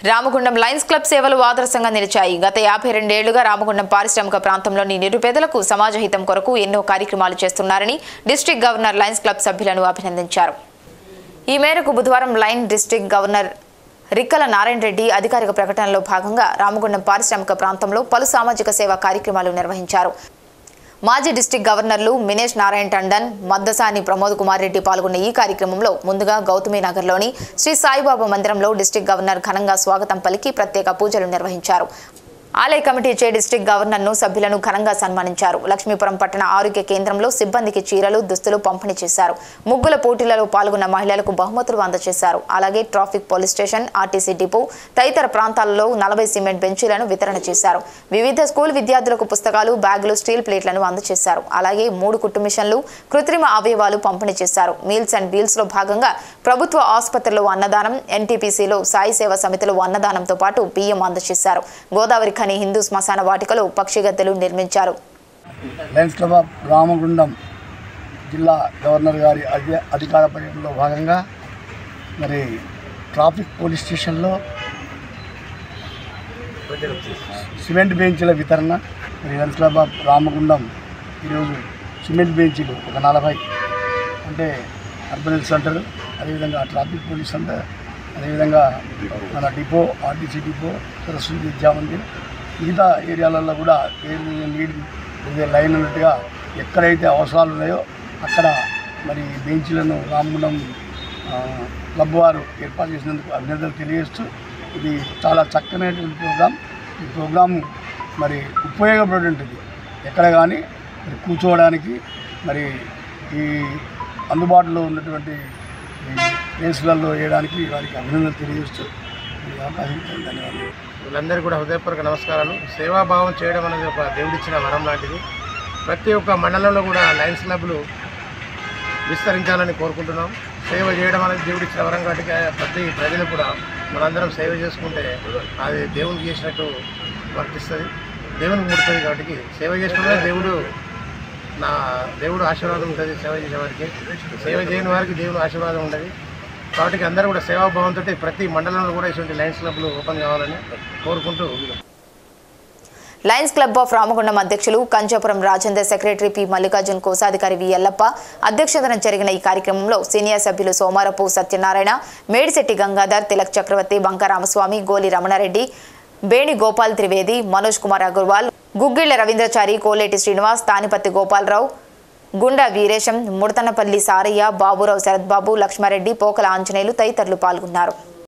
Ramagundam Lions club సేవలు ఆదర్శంగా నిలిచాయి గత యాభై రెండేళ్లుగా రామగుండం పారిశ్రామిక ప్రాంతంలోని నిరుపేదలకు సమాజ హితం కొరకు ఎన్నో కార్యక్రమాలు చేస్తున్నారని డిస్టిక్ గవర్నర్ లయన్స్ క్లబ్ సభ్యులను అభినందించారు ఈ మేరకు బుధవారం lions district governor Rikkala Narayana Reddy అధికారిక ప్రకటనలో భాగంగా రామగుండం పారిశ్రామిక ప్రాంతంలో పలు సామాజిక సేవా కార్యక్రమాలు నిర్వహించారు మాజీ డిస్టిక్ గవర్నర్లు మినేష్ నారాయణ టండన్ మద్దసాని ప్రమోద్ కుమార్ రెడ్డి పాల్గొన్న ఈ కార్యక్రమంలో ముందుగా గౌతమి నగర్లోని శ్రీ సాయిబాబా మందిరంలో డిస్టిక్ గవర్నర్ ఘనంగా స్వాగతం పలికి ప్రత్యేక పూజలు నిర్వహించారు ఆలయ కమిటీ చే డిస్టిక్ గవర్నర్ను సభ్యులను ఘనంగా సన్మానించారు లక్ష్మీపురం పట్టణ ఆరోగ్య కేంద్రంలో సిబ్బందికి చీరలు దుస్తులు పంపిణీ చేశారు ముగ్గుల పోటీలలో పాల్గొన్న మహిళలకు బహుమతులు అందజేశారు అలాగే traffic police station RTC depot తదితర ప్రాంతాలలో నలభై సిమెంట్ బెంచీలను వితరణ చేశారు వివిధ స్కూల్ విద్యార్థులకు పుస్తకాలు బ్యాగులు స్టీల్ ప్లేట్లను అందజేశారు అలాగే మూడు కుట్టు మిషన్లు కృత్రిమ అవయవాలు పంపిణీ చేశారు మీల్స్ అండ్ డీల్స్ లో భాగంగా ప్రభుత్వ ఆసుపత్రిలో అన్నదానం ఎన్టీపీసీలో సాయి సేవ సమితిలో అన్నదానంతో పాటు బియ్యం అందజేశారు గోదావరి ఖని హిందూ శ్మశాన వాటికలో పక్షిగద్దెలు నిర్మించారు లయన్స్ క్లబ్ ఆఫ్ రామగుండం జిల్లా గవర్నర్ గారి అధి అధికార పర్యటనలో భాగంగా మరి ట్రాఫిక్ పోలీస్ స్టేషన్లో సిమెంట్ బెంచీల వితరణ మరి లయన్స్ క్లబ్ ఆఫ్ రామగుండం ఈరోజు సిమెంట్ బెంచీలు ఒక నలభై అంటే అర్బన్ హెల్త్ సెంటర్ అదేవిధంగా ట్రాఫిక్ పోలీస్ సెంటర్ అదేవిధంగా మన డిపో ఆర్టీసీ డిపో సరస్వతి విద్యా మందిర్ మిగతా ఏరియాలలో కూడా ఏది నీడ్ ఇదే లైన్ ఉన్నట్టుగా ఎక్కడైతే అవసరాలు ఉన్నాయో అక్కడ మరి బెంచ్లను రామగుండం ఆ, క్లబ్ వారు ఏర్పాటు చేసినందుకు అభినందనలు తెలియజేస్తూ ఇది చాలా చక్కనైనటువంటి ప్రోగ్రాం ఈ ప్రోగ్రాం మరి ఉపయోగపడేటువంటిది ఎక్కడ కానీ మరి కూర్చోవడానికి మరి ఈ అందుబాటులో ఉన్నటువంటి ఈ ప్లేసులలో వేయడానికి వారికి అభినందనలు తెలియజేస్తూ ఈ అవకాశం ఇచ్చిన ధన్యవాదాలు వీళ్ళందరికీ కూడా హృదయపూర్వక నమస్కారాలు సేవాభావం చేయడం అనేది ఒక దేవుడిచ్చిన వరం లాంటిది ప్రతి ఒక్క మండలంలో కూడా లయన్స్ క్లబ్లు విస్తరించాలని కోరుకుంటున్నాం సేవ చేయడం అనేది దేవుడిచ్చిన వరం కాబట్టి ప్రతి ప్రజలు కూడా మనందరం సేవ చేసుకుంటే అది దేవునికి చేసినట్టు వర్తిస్తుంది దేవునికి ముడుతుంది కాబట్టి సేవ చేసుకుంటే దేవుడు నా దేవుడు ఆశీర్వాదం ఉంటుంది సేవ చేసేవారికి సేవ చేయని వారికి దేవుడు ఆశీర్వాదం ఉంటుంది కాబట్టి అందరూ కూడా సేవాభావంతో ప్రతి మండలంలో కూడా ఇటువంటి లయన్స్ క్లబ్లు ఓపెన్ కావాలని కోరుకుంటూ లయన్స్ క్లబ్ ఆఫ్ రామగుండం అధ్యక్షులు కంచాపురం రాజేందర్ సెక్రటరీ పి మల్లికార్జున్ కోశాధికారి వి ఎల్లప్ప అధ్యక్షతన జరిగిన ఈ కార్యక్రమంలో సీనియర్ సభ్యులు సోమారపు సత్యనారాయణ మేడిశెట్టి గంగాధర్ తిలక్ చక్రవర్తి బంక రామస్వామి గోలి రమణారెడ్డి బేణి గోపాల్ త్రివేది మనోజ్ కుమార్ అగర్వాల్ గుగ్గిళ్ల రవీంద్రచారి కోలేటి శ్రీనివాస్ తానిపత్తి గోపాలరావు గుండా వీరేశం ముడతనపల్లి సారయ్య బాబురావు శరత్బాబు లక్ష్మారెడ్డి పోకల ఆంజనేయులు తదితరులు పాల్గొన్నారు